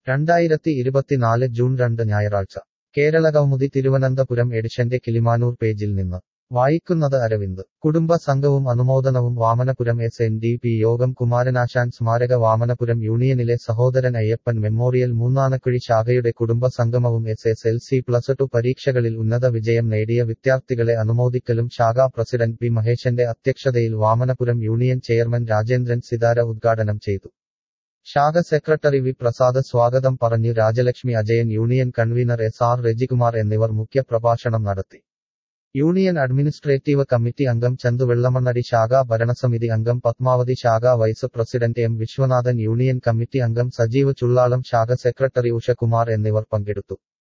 രണ്ടായിരത്തി ഇരുപത്തിനാല് ജൂൺ രണ്ട് ഞായറാഴ്ച കേരളകൗമുദി തിരുവനന്തപുരം എഡിഷന്റെ കിളിമാനൂർ പേജിൽ നിന്ന് വായിക്കുന്നത് അരവിന്ദ് കുടുംബ സംഘവും അനുമോദനവും Vamanapuram S N D P യോഗം കുമാരനാശാൻ സ്മാരക വാമനപുരം യൂണിയനിലെ സഹോദരൻ അയ്യപ്പൻ മെമ്മോറിയൽ മൂന്നാനക്കുഴി ശാഖയുടെ കുടുംബ സംഗമവും S S L C plus two പരീക്ഷകളിൽ ഉന്നത വിജയം നേടിയ വിദ്യാർത്ഥികളെ അനുമോദിക്കലും ശാഖാ പ്രസിഡന്റ് പി മഹേശന്റെ അധ്യക്ഷതയിൽ വാമനപുരം യൂണിയൻ ചെയർമാൻ രാജേന്ദ്രൻ സിതാര ഉദ്ഘാടനം ചെയ്തു ശാഖ സെക്രട്ടറി വി പ്രസാദ് സ്വാഗതം പറഞ്ഞു Rajalakshmi Ajayan union convener S R Rajikumar എന്നിവർ മുഖ്യ പ്രഭാഷണം നടത്തി യൂണിയൻ അഡ്മിനിസ്ട്രേറ്റീവ് കമ്മിറ്റി അംഗം ചന്തു വെള്ളമണ്ണടി ശാഖാ ഭരണസമിതി അംഗം പത്മാവതി ശാഖാ vice president M Viswanathan union committee അംഗം സജീവ് ചുള്ളാളം ശാഖ സെക്രട്ടറി ഉഷകുമാർ എന്നിവർ പങ്കെടുത്തു